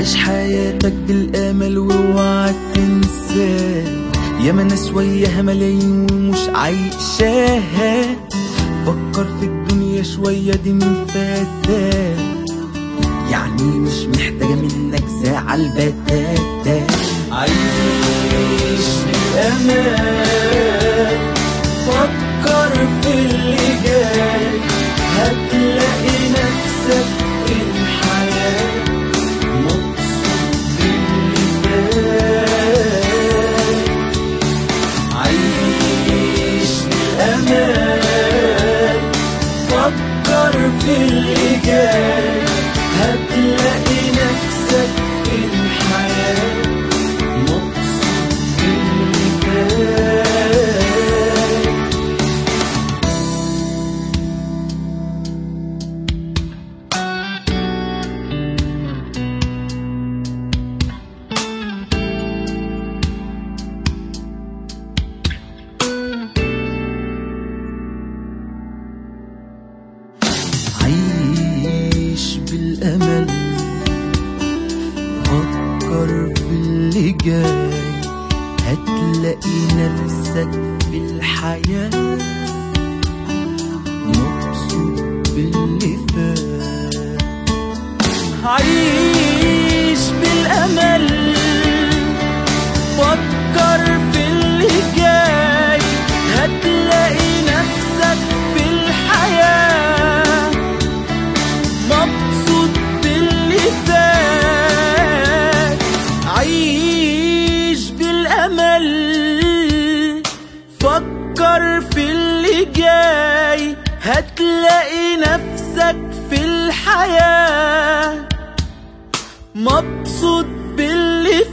عيش حياتك بالامل واوعى تنساه ياما ناس وياها ملايين ومش عايشاها فكر في الدنيا شوية دي من فتاة يعني مش محتاجة منك زعل بتاتا عيش بالأمان فكر في اللي جاي هتلاقي نفسك في الحياة مبسوط باللي فات عيش بالأمان فكر في اللي جاي هتلاقي نفسك في الحياة مبسوط باللي فات عيش بالأمل فكر في اللي جاي هتلاقي نفسك في الحياة مبسوط باللي فات عيش بالأمل فكر في اللي جاي هتلاقي نفسك في الحياة مبسوط باللي فات عيش بالأمل فكر في اللي جاي هتلاقي نفسك في الحياة مبسوط باللي